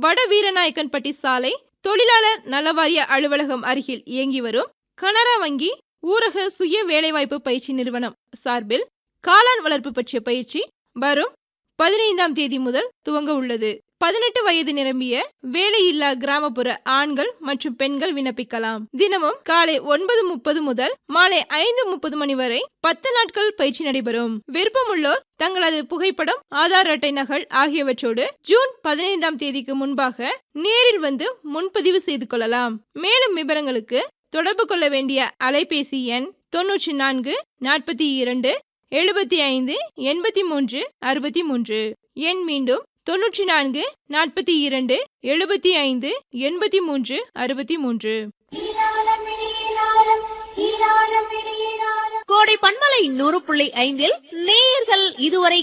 வட வீரநாயக்கன்பட்டி சாலை தொழிலாளர் நலவாரிய அலுவலகம் அருகில் இயங்கி வரும் கனரா வங்கி ஊரக சுய வேலைவாய்ப்பு பயிற்சி நிறுவனம் சார்பில் காளான் வளர்ப்பு பற்றிய பயிற்சி வரும் பதினைந்தாம் தேதி முதல் துவங்க உள்ளது பதினெட்டு வயது நிரம்பிய வேலையில்லா கிராமப்புற ஆண்கள் மற்றும் பெண்கள் விண்ணப்பிக்கலாம் தினமும் காலை ஒன்பது முப்பது முதல் மாலை ஐந்து முப்பது மணி வரை பத்து நாட்கள் பயிற்சி நடைபெறும் விருப்பமுள்ளோர் தங்களது புகைப்படம் ஆதார் அட்டை நகல் ஆகியவற்றோடு ஜூன் பதினைந்தாம் தேதிக்கு முன்பாக நேரில் வந்து முன்பதிவு செய்து கொள்ளலாம் மேலும் விவரங்களுக்கு தொடர்பு கொள்ள வேண்டிய அலைபேசி எண் தொன்னூற்றி நான்கு நாற்பத்தி இரண்டு எழுபத்தி ஐந்து எண்பத்தி மூன்று அறுபத்தி மூன்று எண் மீண்டும் தொன்னூற்றி நான்கு நாற்பத்தி இரண்டு எழுபத்தி ஐந்து எண்பத்தி மூன்று அறுபத்தி மூன்று கோடை பண்பலை நூறு புள்ளி ஐந்தில் நேயர்கள் இதுவரை